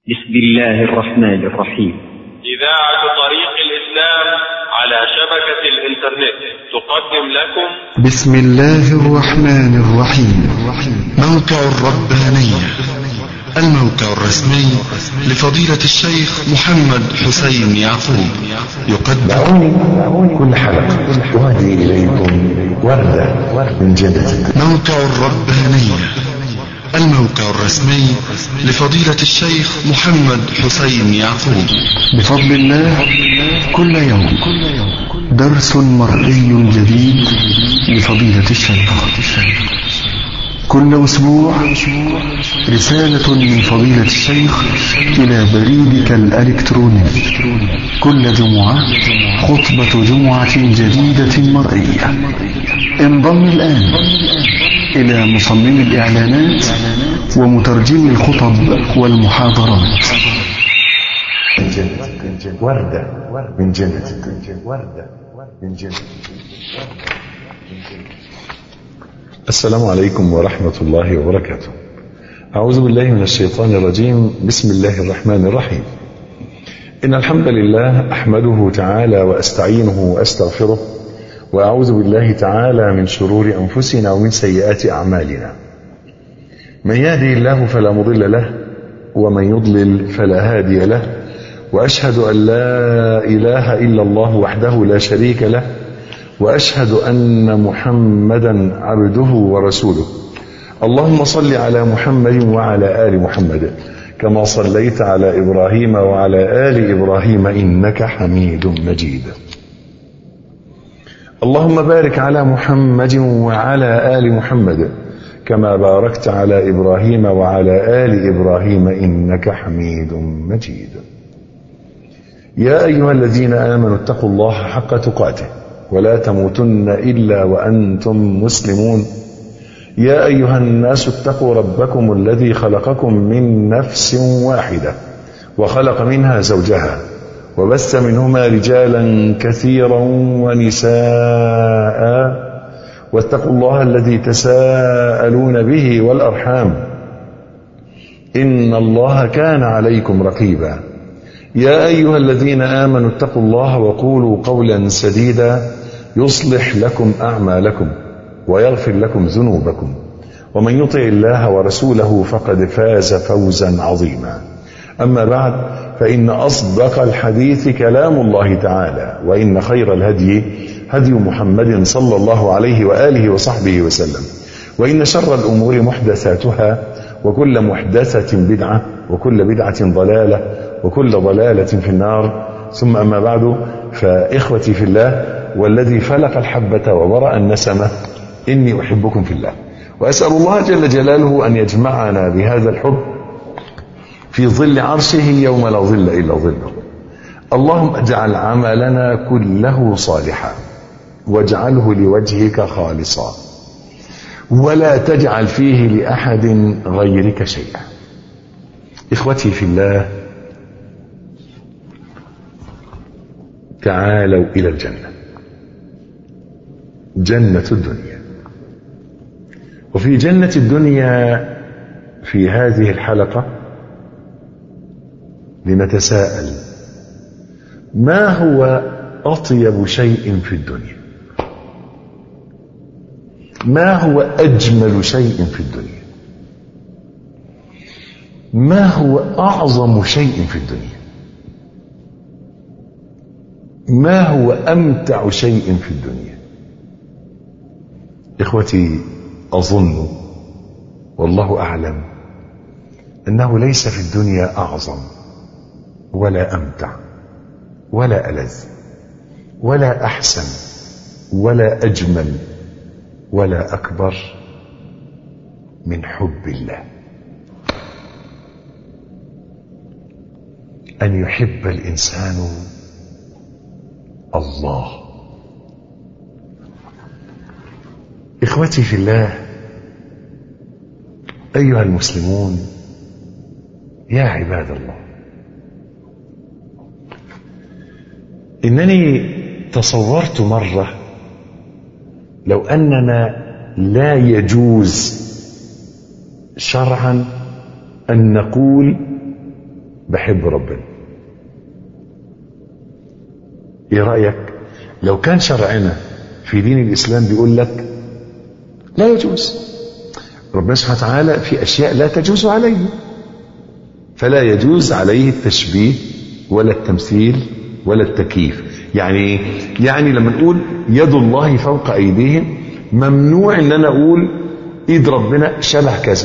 بسم الله الرحمن الرحيم إذاعة طريق الإسلام على شبكة الإنترنت تقدم لكم بسم الله الرحمن الرحيم موقع الربانية الموقع الرسمي لفضيلة الشيخ محمد حسين يعقوب يقدم دعوني كل حلقة أهدي إليكم وردة من جنة موقع الربانية الموقع الرسمي لفضيلة الشيخ محمد حسين يعقوب بفضل الله كل يوم درس مرئي جديد لفضيلة الشيخ كل أسبوع رسالة من فضيلة الشيخ إلى بريدك الإلكتروني كل جمعة خطبة جمعة جديدة مرئية انضم الآن إلى مصمم الإعلانات ومترجم الخطب والمحاضرات من جنة وردة من جنة وردة من جنة السلام عليكم ورحمة الله وبركاته أعوذ بالله من الشيطان الرجيم بسم الله الرحمن الرحيم إن الحمد لله أحمده تعالى وأستعينه وأستغفره وأعوذ بالله تعالى من شرور أنفسنا ومن سيئات أعمالنا من يهدي الله فلا مضل له ومن يضلل فلا هادي له وأشهد أن لا إله إلا الله وحده لا شريك له وأشهد أن محمدا عبده ورسوله اللهم صل على محمد وعلى آل محمد كما صليت على إبراهيم وعلى آل إبراهيم إنك حميد مجيد اللهم بارك على محمد وعلى آل محمد كما باركت على إبراهيم وعلى آل إبراهيم إنك حميد مجيد يا أيها الذين آمنوا اتقوا الله حق تقاته ولا تموتن إلا وأنتم مسلمون يا أيها الناس اتقوا ربكم الذي خلقكم من نفس واحدة وخلق منها زوجها وبث منهما رجالا كثيرا ونساء واتقوا الله الذي تساءلون به والأرحام إن الله كان عليكم رقيبا يا أيها الذين آمنوا اتقوا الله وقولوا قولا سديدا يصلح لكم أعمالكم ويغفر لكم ذنوبكم ومن يطع الله ورسوله فقد فاز فوزا عظيما أما بعد فإن أصدق الحديث كلام الله تعالى وإن خير الهدي هدي محمد صلى الله عليه وآله وصحبه وسلم وإن شر الأمور محدثاتها وكل محدثة بدعة وكل بدعة ضلالة وكل ضلالة في النار ثم أما بعد فإخوتي في الله والذي فلق الحبة وبرأ النسمة إني أحبكم في الله وأسأل الله جل جلاله أن يجمعنا بهذا الحب في ظل عرشه يوم لا ظل إلا ظله اللهم اجعل عملنا كله صالحا واجعله لوجهك خالصا ولا تجعل فيه لأحد غيرك شيئا إخوتي في الله تعالوا إلى الجنة جنة الدنيا وفي جنة الدنيا في هذه الحلقة لنتساءل ما هو أطيب شيء في الدنيا ما هو أجمل شيء في الدنيا ما هو أعظم شيء في الدنيا ما هو أمتع شيء في الدنيا إخوتي أظن والله أعلم أنه ليس في الدنيا أعظم ولا أمتع ولا ألذ ولا أحسن ولا أجمل ولا أكبر من حب الله أن يحب الإنسان الله إخوتي في الله أيها المسلمون يا عباد الله إنني تصورت مرة لو أننا لا يجوز شرعا أن نقول بحب ربنا ايه رأيك لو كان شرعنا في دين الإسلام بيقول لك لا يجوز ربنا سبحانه وتعالى في أشياء لا تجوز عليه فلا يجوز عليه التشبيه ولا التمثيل ولا التكييف يعني ايه؟ يعني لما نقول يد الله فوق ايديهم ممنوع ان انا اقول ايد ربنا شبه كذا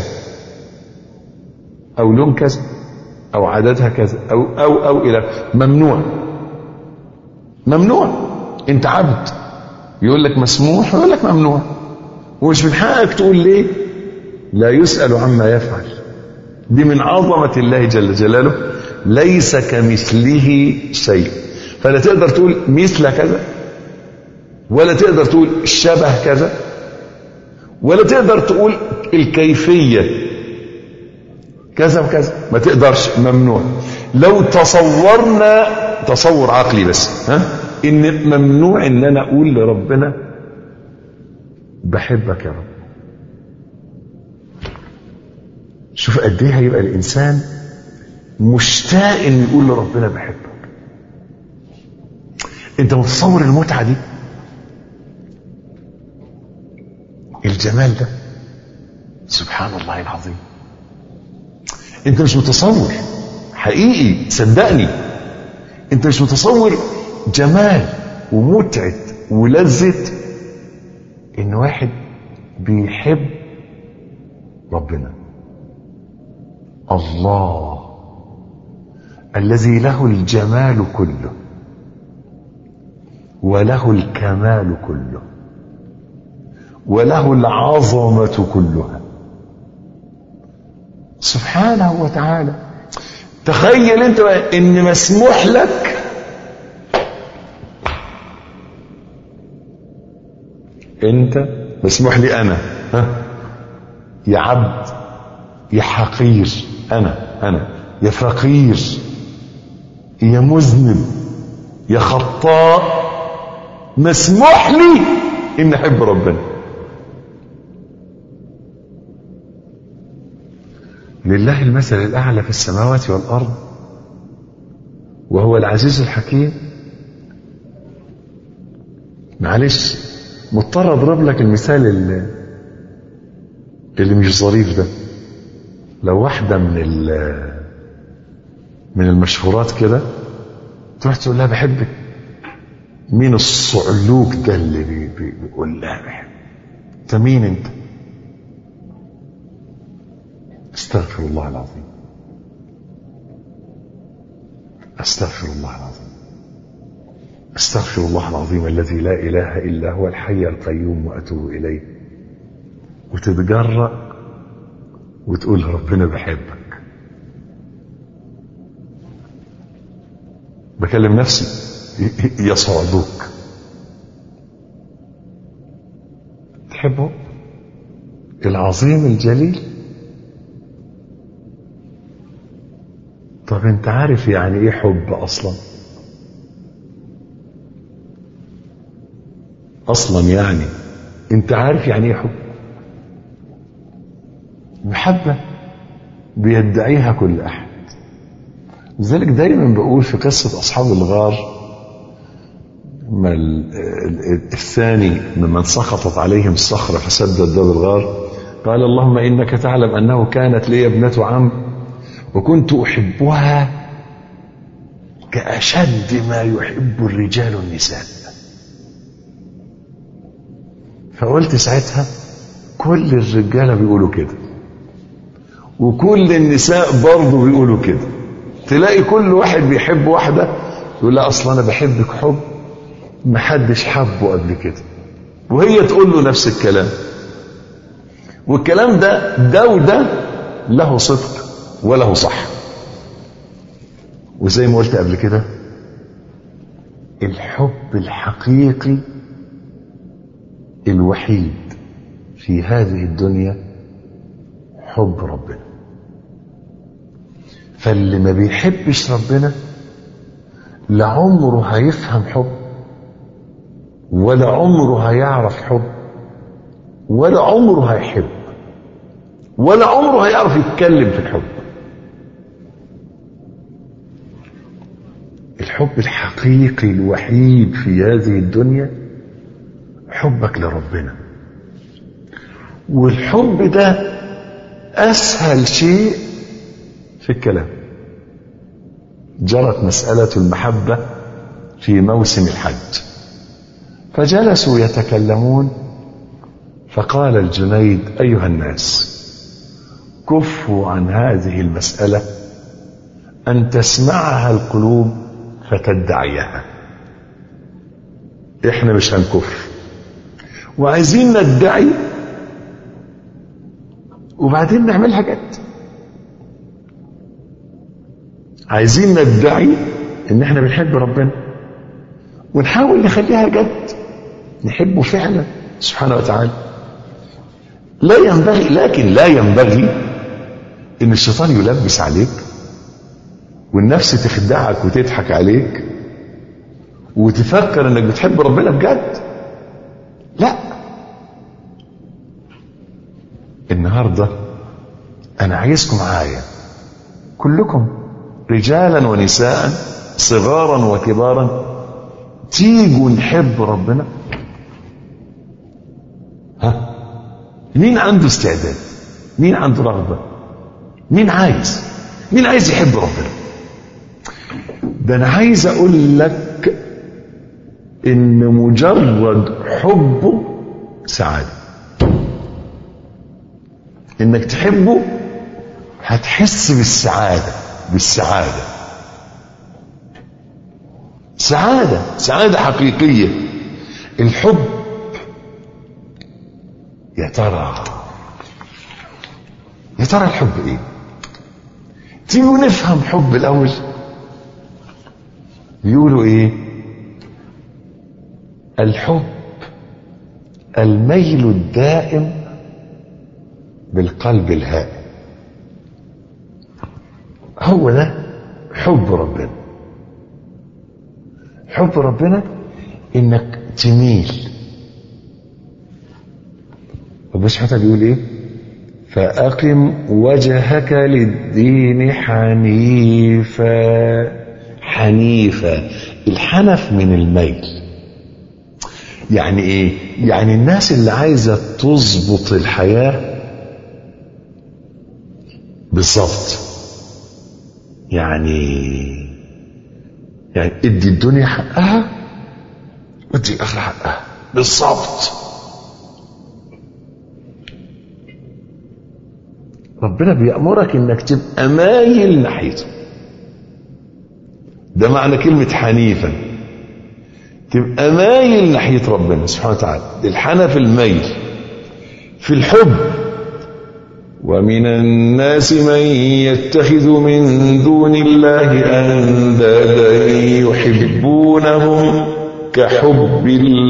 او لون كذا او عددها كذا او او او الى ممنوع ممنوع انت عبد يقول لك مسموح ويقول لك ممنوع ومش من حقك تقول ليه لا يسأل عما يفعل دي من عظمة الله جل جلاله ليس كمثله شيء فلا تقدر تقول مثل كذا ولا تقدر تقول شبه كذا ولا تقدر تقول الكيفية كذا وكذا ما تقدرش ممنوع لو تصورنا تصور عقلي بس ها ان ممنوع ان انا اقول لربنا بحبك يا رب شوف قد ايه هيبقى الانسان مشتاق ان يقول لربنا بحبك انت متصور المتعه دي الجمال ده سبحان الله العظيم انت مش متصور حقيقي صدقني انت مش متصور جمال ومتعه ولذه ان واحد بيحب ربنا الله الذي له الجمال كله وله الكمال كله وله العظمة كلها سبحانه وتعالى تخيل انت ان مسموح لك انت مسموح لي انا ها يا عبد يا حقير انا انا يا فقير يا مذنب يا خطاء مسموح لي ان احب ربنا لله المثل الاعلى في السماوات والارض وهو العزيز الحكيم معلش مضطر اضرب لك المثال اللي, اللي مش ظريف ده لو واحدة من من المشهورات كده تروح تقول لها بحبك مين الصعلوك ده اللي بي بي بيقول لها بحب انت مين انت استغفر الله العظيم استغفر الله العظيم استغفر الله العظيم الذي لا اله الا هو الحي القيوم واتوب اليه وتتجرأ وتقول ربنا بحبك بكلم نفسي يصعدوك تحبه العظيم الجليل طب انت عارف يعني ايه حب اصلا اصلا يعني انت عارف يعني ايه حب محبة بيدعيها كل أحد لذلك دايما بقول في قصة أصحاب الغار ما الثاني ممن سقطت عليهم الصخرة فسدت باب الغار قال اللهم إنك تعلم أنه كانت لي ابنة عم وكنت أحبها كأشد ما يحب الرجال النساء فقلت ساعتها كل الرجالة بيقولوا كده وكل النساء برضه بيقولوا كده تلاقي كل واحد بيحب واحدة يقول لا أصلا أنا بحبك حب محدش حبه قبل كده وهي تقول له نفس الكلام والكلام ده ده وده له صدق وله صح وزي ما قلت قبل كده الحب الحقيقي الوحيد في هذه الدنيا حب ربنا فاللي ما بيحبش ربنا لعمره هيفهم حب ولا عمره هيعرف حب ولا عمره هيحب ولا عمره هيعرف يتكلم في الحب الحب الحقيقي الوحيد في هذه الدنيا حبك لربنا والحب ده اسهل شيء في الكلام جرت مسألة المحبة في موسم الحج فجلسوا يتكلمون فقال الجنيد أيها الناس كفوا عن هذه المسألة أن تسمعها القلوب فتدعيها إحنا مش هنكف وعايزين ندعي وبعدين نعملها جد عايزين ندعي ان احنا بنحب ربنا ونحاول نخليها جد نحبه فعلا سبحانه وتعالى لا ينبغي لكن لا ينبغي ان الشيطان يلبس عليك والنفس تخدعك وتضحك عليك وتفكر انك بتحب ربنا بجد لا النهارده انا عايزكم معايا كلكم رجالا ونساء صغارا وكبارا تيجوا نحب ربنا ها مين عنده استعداد مين عنده رغبة مين عايز مين عايز يحب ربنا ده انا عايز اقول لك ان مجرد حبه سعادة انك تحبه هتحس بالسعادة بالسعادة سعادة سعادة حقيقية الحب يا ترى يا ترى الحب ايه تيجوا نفهم حب الاول يقولوا ايه الحب الميل الدائم بالقلب الهائم هو ده حب ربنا حب ربنا انك تميل ربنا سبحانه وتعالى بيقول ايه فأقم وجهك للدين حنيفا حنيفا الحنف من الميل يعني ايه يعني الناس اللي عايزة تظبط الحياة بالظبط يعني يعني ادي الدنيا حقها وادي الاخره حقها بالظبط ربنا بيأمرك انك تبقى مايل ناحيته ده معنى كلمة حنيفا تبقى مايل ناحية ربنا سبحانه وتعالى الحنف الميل في الحب ومن الناس من يتخذ من دون الله أندادا يحبونهم كحب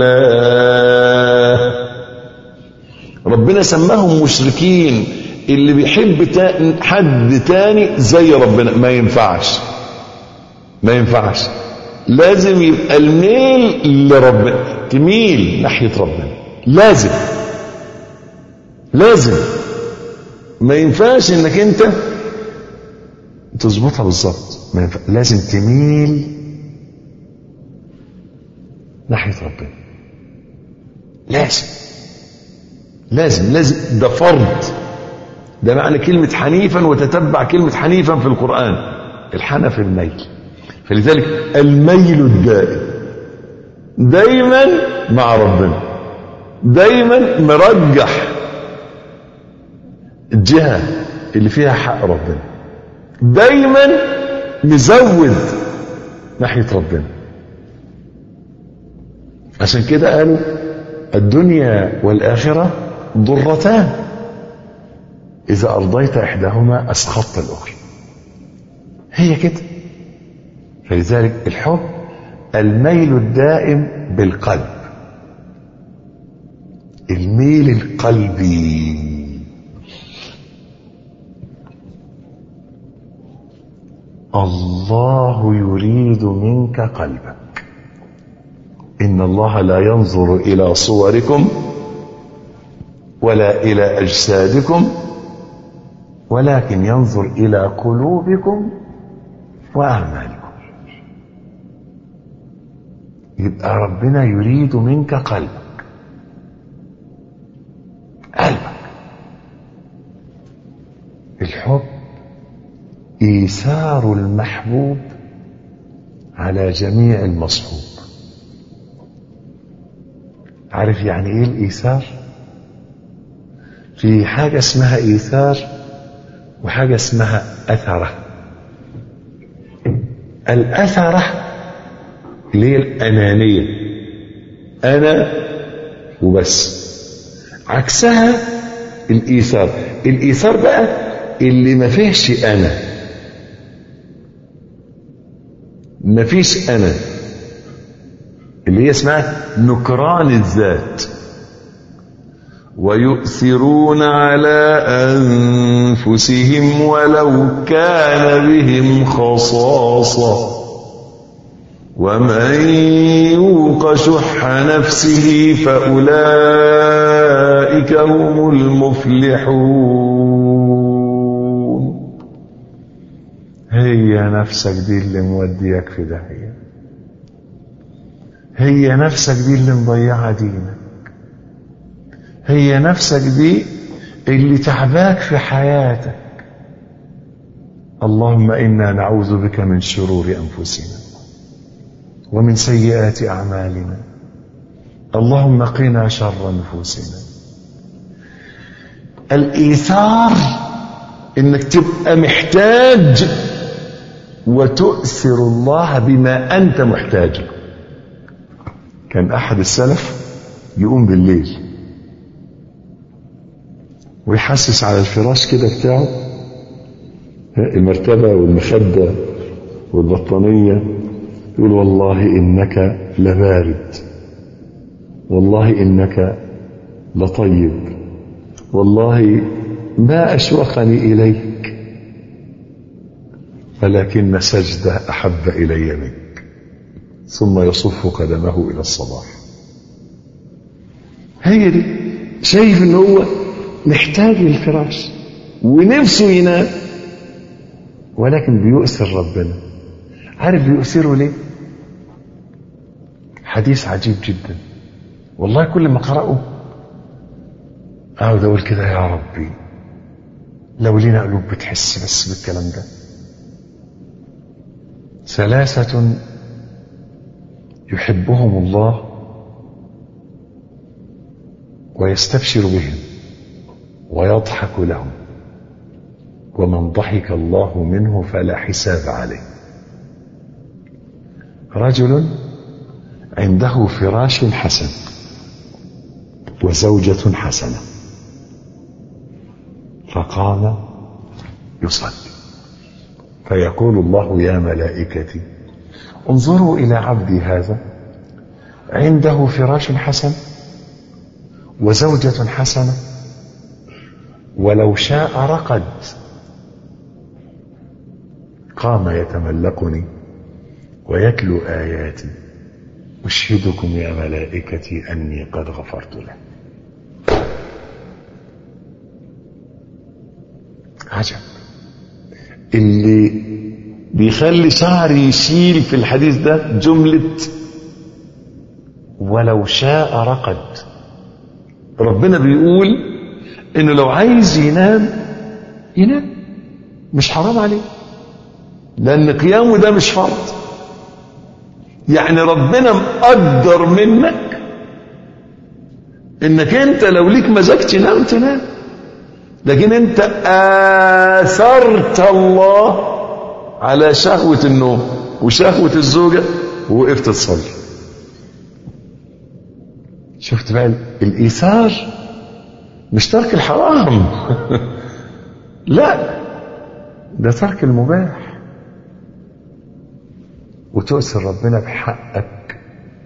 الله ربنا سماهم مشركين اللي بيحب تا- حد تاني زي ربنا ما ينفعش ما ينفعش لازم يبقى الميل لربنا تميل ناحية ربنا لازم لازم ما ينفعش انك انت تظبطها بالظبط ما ينفع. لازم تميل ناحية ربنا لازم لازم لازم ده فرض ده معنى كلمة حنيفا وتتبع كلمة حنيفا في القرآن الحنف الميل فلذلك الميل الدائم دايما مع ربنا دايما مرجح الجهة اللي فيها حق ربنا دايما مزود ناحية ربنا عشان كده قالوا الدنيا والآخرة ضرتان إذا أرضيت إحداهما أسخطت الأخرى هي كده فلذلك الحب الميل الدائم بالقلب الميل القلبي الله يريد منك قلبك إن الله لا ينظر إلى صوركم ولا إلى أجسادكم ولكن ينظر إلى قلوبكم وأعمالكم يبقى ربنا يريد منك قلبك قلبك الحب ايثار المحبوب على جميع المصحوب عارف يعني ايه الايثار في حاجه اسمها ايثار وحاجه اسمها اثره الاثره اللي هي الانانيه انا وبس عكسها الايثار الايثار بقى اللي ما فيهش انا ما فيش انا اللي هي اسمها نكران الذات ويؤثرون على انفسهم ولو كان بهم خصاصه ومن يوق شح نفسه فاولئك هم المفلحون هي نفسك دي اللي موديك في داهيه هي نفسك دي اللي مضيعه دينك هي نفسك دي اللي تعباك في حياتك اللهم انا نعوذ بك من شرور انفسنا ومن سيئات اعمالنا اللهم قنا شر نفوسنا الايثار انك تبقى محتاج وتؤثر الله بما انت محتاج له كان احد السلف يقوم بالليل ويحسس على الفراش كده بتاعه المرتبة والمخدة والبطانية يقول والله إنك لبارد والله إنك لطيب والله ما أشوقني إليك ولكن سجدة أحب إلي منك ثم يصف قدمه إلى الصباح هي دي شايف إن هو محتاج للفراش ونفسه ينام ولكن بيؤثر ربنا عارف بيؤثره ليه حديث عجيب جدا والله كل ما قرأه أقعد أقول كده يا ربي لو لينا قلوب بتحس بس بالكلام ده ثلاثة يحبهم الله ويستبشر بهم ويضحك لهم ومن ضحك الله منه فلا حساب عليه رجل عنده فراش حسن وزوجة حسنة فقام يصلي فيقول الله يا ملائكتي انظروا إلى عبدي هذا عنده فراش حسن وزوجة حسنة ولو شاء رقد قام يتملقني ويتلو آياتي أشهدكم يا ملائكتي أني قد غفرت له عجب اللي بيخلي شعري يشيل في الحديث ده جملة ولو شاء رقد ربنا بيقول انه لو عايز ينام ينام مش حرام عليه لان قيامه ده مش فرض يعني ربنا مقدر منك انك انت لو ليك مزاج تنام تنام لكن انت اثرت الله على شهوة النوم وشهوة الزوجة ووقفت تصلي شفت بقى الايثار مش ترك الحرام لا ده ترك المباح وتؤثر ربنا بحقك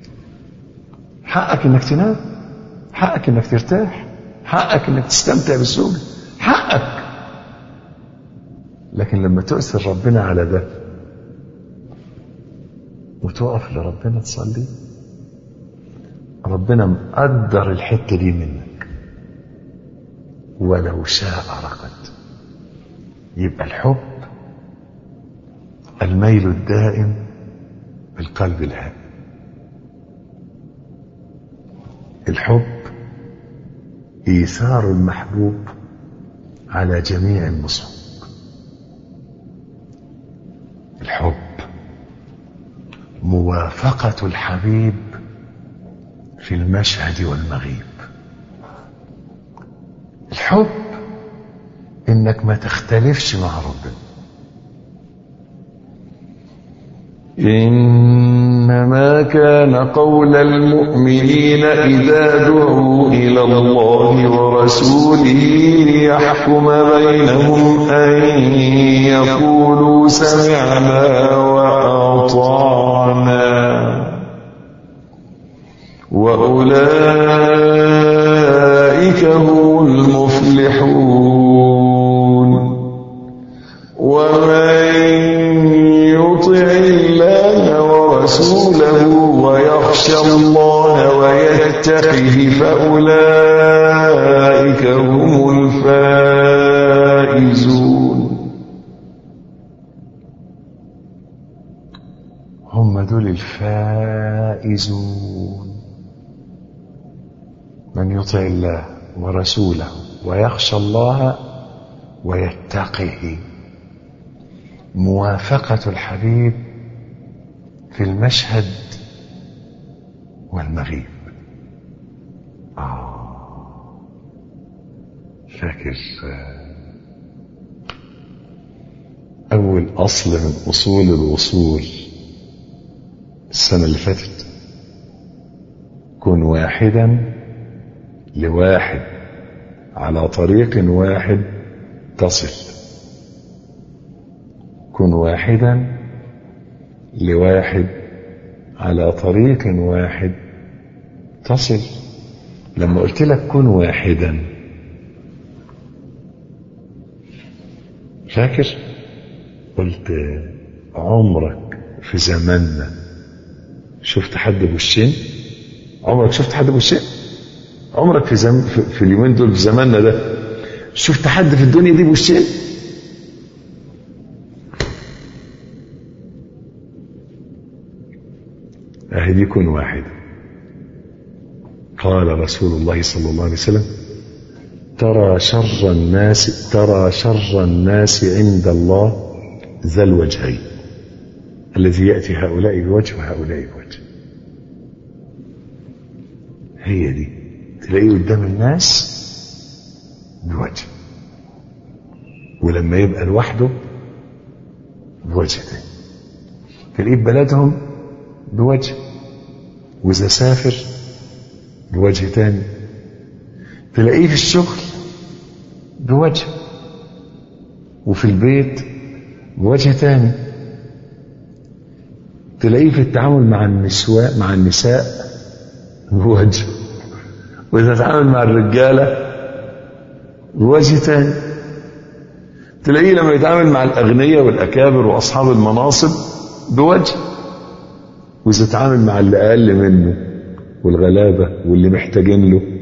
حقك انك تنام حقك انك ترتاح حقك انك تستمتع بالزوجة حقك لكن لما تؤثر ربنا على ده وتقف لربنا تصلي ربنا مقدر الحتة دي منك ولو شاء رقد يبقى الحب الميل الدائم بالقلب الهادئ الحب إيثار المحبوب على جميع النصوب الحب موافقة الحبيب في المشهد والمغيب الحب انك ما تختلفش مع ربنا إنما كان قول المؤمنين إذا دعوا إلى الله ورسوله ليحكم بينهم أن يقولوا سمعنا وأطعنا وأولئك هم المفلحون ومن يطع الله ورسوله ويخشى الله ويتقه فأولئك هم الفائزون هم دول الفائزون من يطع الله ورسوله ويخشى الله ويتقه موافقة الحبيب في المشهد والمغيب آه فاكر أول أصل من أصول الوصول السنة اللي فاتت كن واحدا لواحد على طريق واحد تصل كن واحدا لواحد على طريق واحد تصل لما قلت لك كن واحدا فاكر قلت عمرك في زماننا شفت حد بوشين عمرك شفت حد بوشين عمرك في, زم... في, في اليومين دول في زماننا ده شفت حد في الدنيا دي بوشين اهي دي كن واحد قال رسول الله صلى الله عليه وسلم ترى شر الناس ترى شر الناس عند الله ذا الوجهين الذي يأتي هؤلاء بوجه وهؤلاء بوجه هي دي تلاقيه قدام الناس بوجه ولما يبقى لوحده بوجه تاني تلاقيه ببلدهم بوجه وإذا سافر بوجه تاني تلاقيه في الشغل بوجه وفي البيت بوجه تاني تلاقيه في التعامل مع النسواء مع النساء بوجه وإذا تعامل مع الرجالة بوجه تاني تلاقيه لما يتعامل مع الأغنياء والأكابر وأصحاب المناصب بوجه وإذا تعامل مع اللي أقل منه والغلابة واللي محتاجين له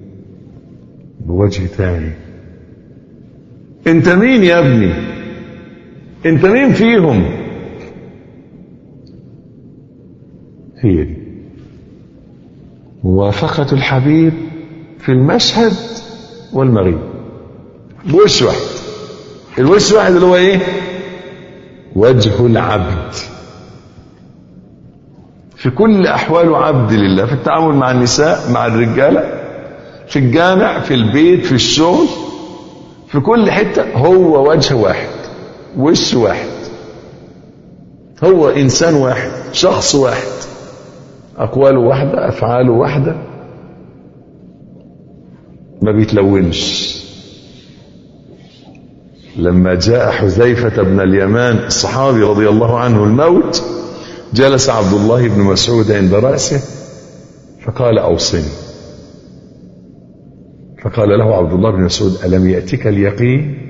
بوجه تاني انت مين يا ابني انت مين فيهم هي دي موافقة الحبيب في المشهد والمغيب بوش واحد الوش واحد اللي هو ايه وجه العبد في كل احواله عبد لله في التعامل مع النساء مع الرجاله في الجامع في البيت في الشغل في كل حته هو وجه واحد وش واحد هو انسان واحد شخص واحد اقواله واحده افعاله واحده ما بيتلونش لما جاء حذيفه بن اليمان الصحابي رضي الله عنه الموت جلس عبد الله بن مسعود عند رأسه فقال أوصني فقال له عبد الله بن مسعود ألم يأتك اليقين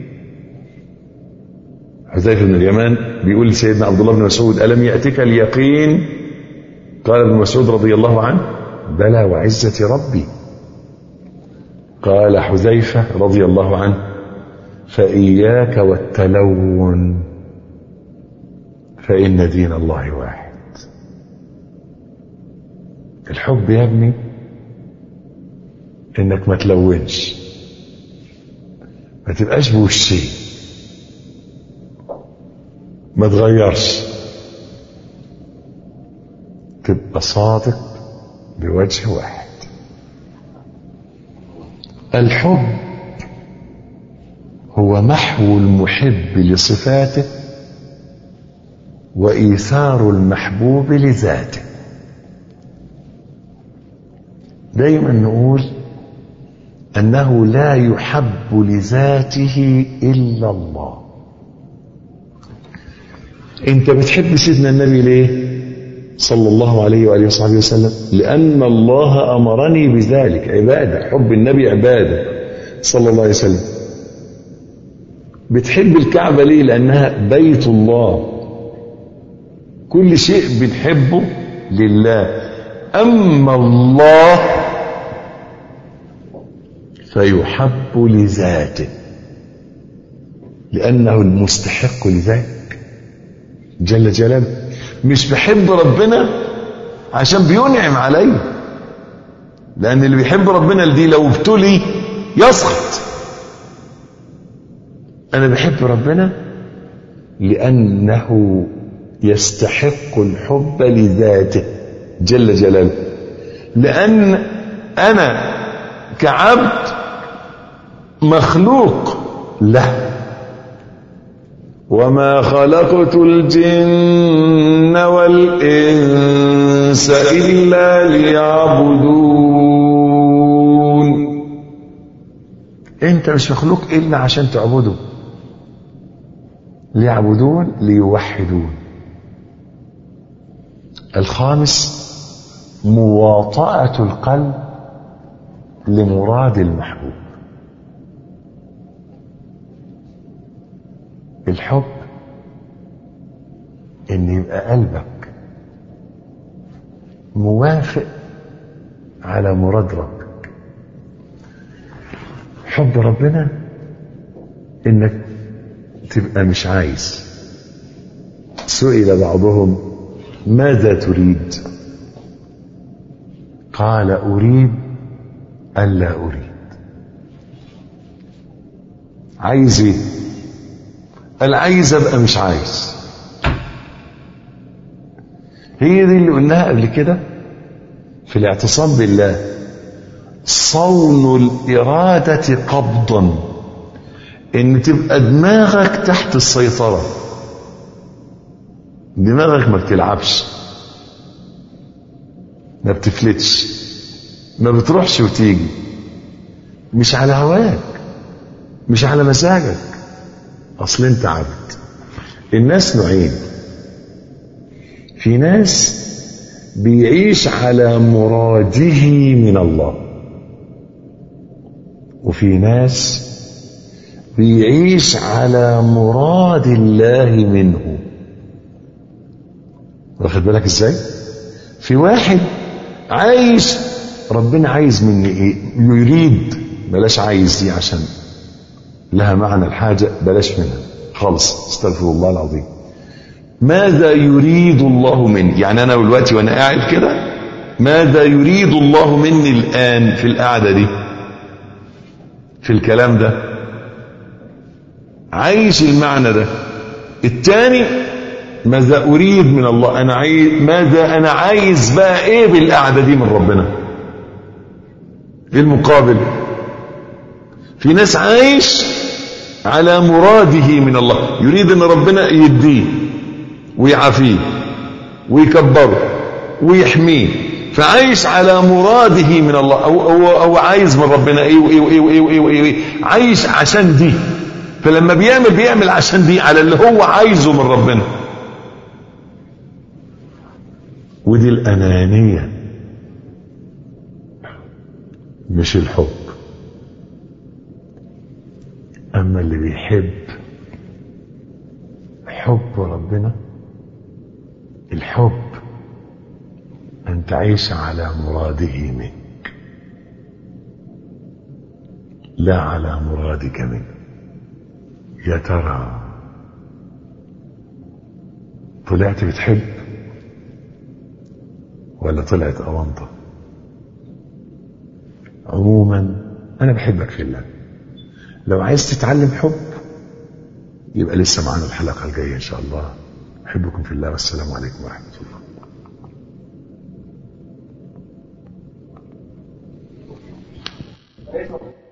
حذيفة بن اليمان بيقول لسيدنا عبد الله بن مسعود ألم يأتك اليقين قال ابن مسعود رضي الله عنه بلى وعزة ربي قال حذيفة رضي الله عنه فإياك والتلون فإن دين الله واحد الحب يا ابني انك ما تلونش ما تبقاش بوشين ما تغيرش تبقى صادق بوجه واحد الحب هو محو المحب لصفاته وايثار المحبوب لذاته دايما نقول انه لا يحب لذاته الا الله انت بتحب سيدنا النبي ليه صلى الله عليه واله وصحبه وسلم لان الله امرني بذلك عباده حب النبي عباده صلى الله عليه وسلم بتحب الكعبه ليه لانها بيت الله كل شيء بنحبه لله اما الله فيحب لذاته لانه المستحق لذلك جل جلاله مش بحب ربنا عشان بينعم عليه لان اللي بيحب ربنا دي لو ابتلي يسخط انا بحب ربنا لانه يستحق الحب لذاته جل جلاله لان انا كعبد مخلوق له وما خلقت الجن والإنس إلا ليعبدون انت مش مخلوق إلا عشان تعبده ليعبدون ليوحدون الخامس مواطأة القلب لمراد المحبوب الحب ان يبقى قلبك موافق على مراد ربك حب ربنا انك تبقى مش عايز سئل بعضهم ماذا تريد قال اريد الا اريد عايز ايه قال عايز ابقى مش عايز هي دي اللي قلناها قبل كده في الاعتصام بالله صون الإرادة قبضا إن تبقى دماغك تحت السيطرة دماغك ما بتلعبش ما بتفلتش ما بتروحش وتيجي مش على هواك مش على مزاجك اصل انت عبد الناس نوعين في ناس بيعيش على مراده من الله وفي ناس بيعيش على مراد الله منه واخد بالك ازاي في واحد عايش ربنا عايز مني ايه يريد بلاش عايز دي عشان لها معنى الحاجة بلاش منها خالص استغفر الله العظيم ماذا يريد الله مني يعني أنا دلوقتي وأنا قاعد كده ماذا يريد الله مني الآن في القعدة دي في الكلام ده عايش المعنى ده الثاني ماذا أريد من الله أنا عايز ماذا أنا عايز بقى إيه بالقعدة دي من ربنا في المقابل في ناس عايش على مراده من الله يريد ان ربنا يديه ويعافيه ويكبره ويحميه فعايش على مراده من الله او او, أو عايز من ربنا ايه وايه وايه وايه وايه, وإيه, وإيه عايش عشان دي فلما بيعمل بيعمل عشان دي على اللي هو عايزه من ربنا ودي الانانيه مش الحب أما اللي بيحب حب ربنا الحب أن تعيش على مراده منك لا على مرادك منه يا ترى طلعت بتحب ولا طلعت أونطة عموما انا بحبك في الله لو عايز تتعلم حب يبقى لسه معانا الحلقه الجايه ان شاء الله احبكم في الله والسلام عليكم ورحمه الله Eso.